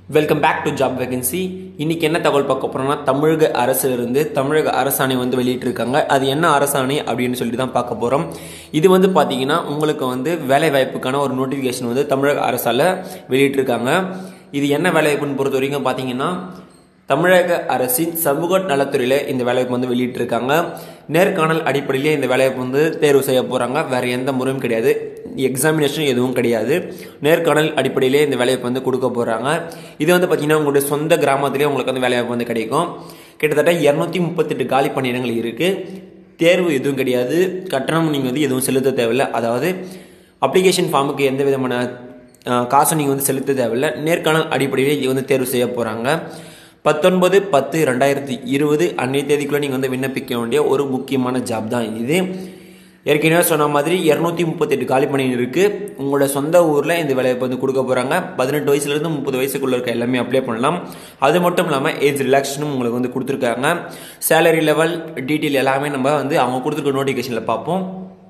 welcome back to job vacancy இன்னைக்கு என்ன தகவல் பார்க்க போறோம்னா தமிழக அரசிலிருந்து தமிழக அரசாணை வந்து வெளியிட்டிருக்காங்க அது என்ன அரசாணை அப்படின்னு சொல்லிட்டு தான் பார்க்க போறோம் இது வந்து பார்த்தீங்கன்னா உங்களுக்கு வந்து வேலை வாய்ப்புக்கான ஒரு நோட்டிஃபிகேஷன் வந்து தமிழக அரசால வெளியிட்டிருக்காங்க இது என்ன வேலை வாய்ப்புன்னு பொறுத்த வரைக்கும் பார்த்தீங்கன்னா தமிழக அரசின் சமூக நலத்துறையில் இந்த வேலைவாய்ப்பு வந்து வெளியிட்டிருக்காங்க நேர்காணல் அடிப்படையிலே இந்த வேலைவாய்ப்பு வந்து தேர்வு செய்ய போகிறாங்க வேறு எந்த முறையும் கிடையாது எக்ஸாமினேஷன் எதுவும் கிடையாது நேர்காணல் அடிப்படையிலே இந்த வேலைவாய்ப்பு வந்து கொடுக்க போகிறாங்க இது வந்து பார்த்திங்கன்னா உங்களுடைய சொந்த கிராமத்திலே உங்களுக்கு வந்து வேலைவாய்ப்பு வந்து கிடைக்கும் கிட்டத்தட்ட இரநூத்தி முப்பத்தெட்டு காலி பணியிடங்கள் இருக்குது தேர்வு எதுவும் கிடையாது கட்டணம் நீங்கள் வந்து எதுவும் செலுத்த தேவையில்லை அதாவது அப்ளிகேஷன் ஃபார்முக்கு எந்த விதமான காசு நீங்கள் வந்து செலுத்த தேவையில்லை நேர்காணல் அடிப்படையில் இது வந்து தேர்வு செய்ய போகிறாங்க பத்தொன்பது பத்து ரெண்டாயிரத்தி இருபது அன்றைய தேதிக்குள்ளே நீங்கள் வந்து விண்ணப்பிக்க வேண்டிய ஒரு முக்கியமான ஜாப் தான் இது ஏற்கனவே சொன்ன மாதிரி இரநூத்தி முப்பத்தெட்டு காலி பணி இருக்குது உங்களோட சொந்த ஊரில் இந்த வேலையை வந்து கொடுக்க போகிறாங்க பதினெட்டு வயசுலேருந்து முப்பது வயசுக்குள்ள இருக்க எல்லாமே அப்ளை பண்ணலாம் அது மட்டும் இல்லாமல் ஏஜ் ரிலாக்ஷனும் உங்களுக்கு வந்து கொடுத்துருக்காங்க சேலரி லெவல் டீட்டெயில் எல்லாமே நம்ம வந்து அவங்க கொடுத்துருக்க நோட்டிஃபிகேஷனில் பார்ப்போம்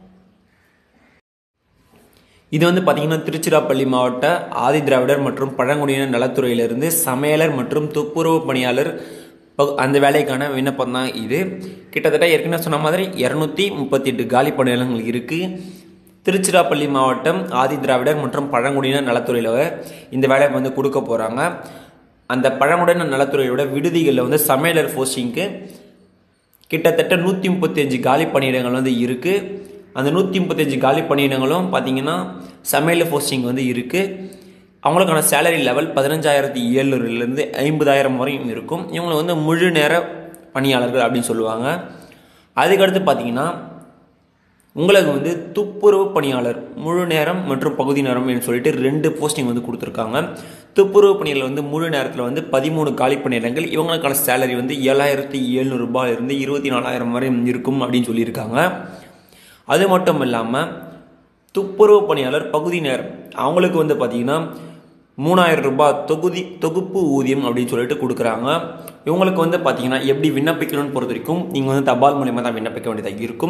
இது வந்து பார்த்தீங்கன்னா திருச்சிராப்பள்ளி மாவட்ட ஆதி திராவிடர் மற்றும் பழங்குடியினர் நலத்துறையிலிருந்து சமையலர் மற்றும் துப்புரவு பணியாளர் அந்த வேலைக்கான விண்ணப்பம் தான் இது கிட்டத்தட்ட ஏற்கனவே சொன்ன மாதிரி இரநூத்தி முப்பத்தி எட்டு காலி பணியிடங்கள் இருக்குது திருச்சிராப்பள்ளி மாவட்டம் ஆதி திராவிடர் மற்றும் பழங்குடியினர் நலத்துறையில் இந்த வேலையை வந்து கொடுக்க போகிறாங்க அந்த பழங்குடியினர் நலத்துறையோட விடுதிகளில் வந்து சமையலர் போஸ்டிங்க்கு கிட்டத்தட்ட நூற்றி முப்பத்தி அஞ்சு காலி பணியிடங்கள் வந்து இருக்குது அந்த நூற்றி முப்பத்தஞ்சு காலி பணியிடங்களும் பார்த்தீங்கன்னா சமையல் போஸ்டிங் வந்து இருக்குது அவங்களுக்கான சேலரி லெவல் பதினஞ்சாயிரத்தி ஏழுலேருந்து ஐம்பதாயிரம் வரையும் இருக்கும் இவங்களை வந்து முழு நேர பணியாளர்கள் அப்படின்னு சொல்லுவாங்க அதுக்கடுத்து பார்த்தீங்கன்னா உங்களுக்கு வந்து துப்புரவு பணியாளர் முழு நேரம் மற்றும் பகுதி நேரம் சொல்லிட்டு ரெண்டு போஸ்டிங் வந்து கொடுத்துருக்காங்க துப்புரவு பணியாளர் வந்து முழு நேரத்தில் வந்து பதிமூணு காலி பணியிடங்கள் இவங்களுக்கான சேலரி வந்து ஏழாயிரத்தி எழுநூறுபாயிலிருந்து இருபத்தி நாலாயிரம் வரை இருக்கும் அப்படின்னு சொல்லியிருக்காங்க அது மட்டும் இல்லாமல் துப்புரவு பணியாளர் பகுதி நேரம் அவங்களுக்கு வந்து பார்த்திங்கன்னா மூணாயிரம் ரூபாய் தொகுதி தொகுப்பு ஊதியம் அப்படின்னு சொல்லிட்டு கொடுக்குறாங்க இவங்களுக்கு வந்து பார்த்தீங்கன்னா எப்படி விண்ணப்பிக்கணும்னு பொறுத்த வரைக்கும் நீங்கள் வந்து தபால் மூலியமாக தான் விண்ணப்பிக்க வேண்டியதாக இருக்கும்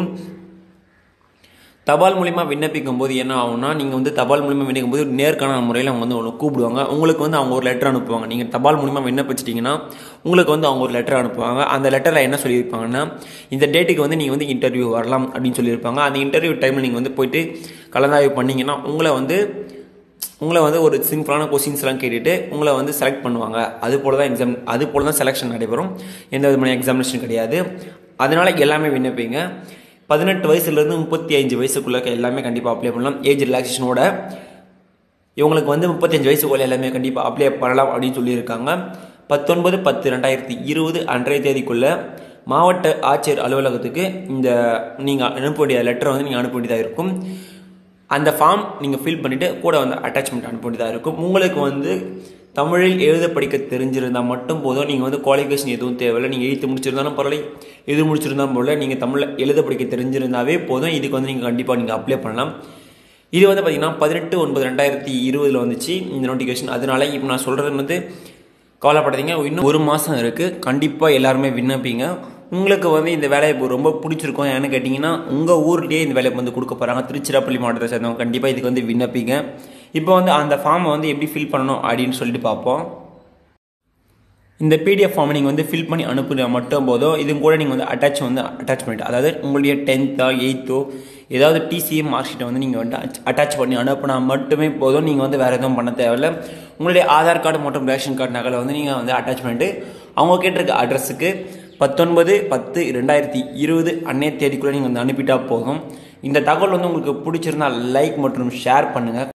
தபால் மூலிமா விண்ணப்பிக்கும் போது என்ன ஆகும்னா நீங்கள் வந்து தபால் மூலிமா விண்ணப்பிக்கும் போது நேர்காணல் முறையில் அவங்க வந்து ஒன்று கூப்பிடுவாங்க உங்களுக்கு வந்து அவங்க ஒரு லெட்டர் அனுப்புவாங்க நீங்கள் தபால் மூலிமா விண்ணப்பிச்சிட்டிங்கன்னா உங்களுக்கு வந்து அவங்க ஒரு லெட்டர் அனுப்புவாங்க அந்த லெட்டரில் என்ன சொல்லியிருப்பாங்கன்னா இந்த டேட்டுக்கு வந்து நீங்கள் வந்து இன்டர்வியூ வரலாம் அப்படின்னு சொல்லியிருப்பாங்க அந்த இன்டர்வியூ டைமில் நீங்கள் வந்து போயிட்டு கலந்தாய்வு பண்ணிங்கன்னா உங்களை வந்து உங்களை வந்து ஒரு சிம்பிளான கொஸ்டின்ஸ்லாம் கேட்டுட்டு உங்களை வந்து செலக்ட் பண்ணுவாங்க அது போல தான் எக்ஸாம் அது போல தான் செலெக்ஷன் நடைபெறும் எந்த விதமான எக்ஸாமினேஷன் கிடையாது அதனால எல்லாமே விண்ணப்பிங்க பதினெட்டு வயசுலேருந்து முப்பத்தி அஞ்சு வயசுக்குள்ள எல்லாமே கண்டிப்பாக அப்ளை பண்ணலாம் ஏஜ் ரிலாக்ஸேஷனோட இவங்களுக்கு வந்து முப்பத்தஞ்சு வயசுக்குள்ள எல்லாமே கண்டிப்பாக அப்ளை பண்ணலாம் அப்படின்னு சொல்லியிருக்காங்க பத்தொன்பது பத்து ரெண்டாயிரத்தி இருபது அன்றைய தேதிக்குள்ள மாவட்ட ஆட்சியர் அலுவலகத்துக்கு இந்த நீங்கள் அனுப்ப வேண்டிய லெட்டரை வந்து நீங்கள் அனுப்ப வேண்டியதாக இருக்கும் அந்த ஃபார்ம் நீங்கள் ஃபில் பண்ணிவிட்டு கூட வந்து அட்டாச்மெண்ட் அனுப்ப வேண்டியதாக இருக்கும் உங்களுக்கு வந்து தமிழில் எழுத படிக்க தெரிஞ்சிருந்தால் மட்டும் போதும் நீங்கள் வந்து குவாலிஃபிகேஷன் எதுவும் தேவையில்லை நீங்கள் எழுத்து முடிச்சிருந்தாலும் பரவாயில்ல எது முடிச்சிருந்தாலும் போல நீங்கள் தமிழில் எழுத படிக்க தெரிஞ்சிருந்தாவே போதும் இதுக்கு வந்து நீங்கள் கண்டிப்பாக நீங்கள் அப்ளை பண்ணலாம் இது வந்து பார்த்திங்கன்னா பதினெட்டு ஒன்பது ரெண்டாயிரத்தி இருபதில் வந்துச்சு இந்த நோட்டிஃபிகேஷன் அதனால இப்போ நான் சொல்கிறது வந்து கவலைப்படாதீங்க இன்னும் ஒரு மாதம் இருக்குது கண்டிப்பாக எல்லாருமே விண்ணப்பிங்க உங்களுக்கு வந்து இந்த வேலையை இப்போ ரொம்ப பிடிச்சிருக்கும் ஏன்னு கேட்டிங்கன்னா உங்கள் ஊர்லேயே இந்த வேலையை வந்து கொடுக்க போகிறாங்க திருச்சிராப்பள்ளி மாவட்டத்தை சேர்ந்தவங்க கண்டிப்பாக இதுக்கு வந்து விண்ணப்பிங்க இப்போ வந்து அந்த ஃபார்மை வந்து எப்படி ஃபில் பண்ணணும் அப்படின்னு சொல்லிட்டு பார்ப்போம் இந்த பிடிஎஃப் ஃபார்மை நீங்கள் வந்து ஃபில் பண்ணி அனுப்புனா மட்டும் போதும் இது கூட நீங்கள் வந்து அட்டாச் வந்து அட்டாச்மெண்ட் அதாவது உங்களுடைய டென்த்தோ எயித்தோ ஏதாவது டிசிஎம் மார்க் ஷீட்டை வந்து நீங்கள் வந்து அட்டாச் பண்ணி அனுப்புனா மட்டுமே போதும் நீங்கள் வந்து வேறு எதுவும் பண்ண தேவையில்ல உங்களுடைய ஆதார் கார்டு மற்றும் ரேஷன் கார்டு நகலை வந்து நீங்கள் வந்து அட்டாச் பண்ணிட்டு அவங்க கேட்டிருக்க அட்ரஸுக்கு பத்தொன்பது பத்து ரெண்டாயிரத்தி இருபது அன்னைய தேதிக்குள்ளே நீங்கள் வந்து அனுப்பிட்டா போதும் இந்த தகவல் வந்து உங்களுக்கு பிடிச்சிருந்தா லைக் மற்றும் ஷேர் பண்ணுங்கள்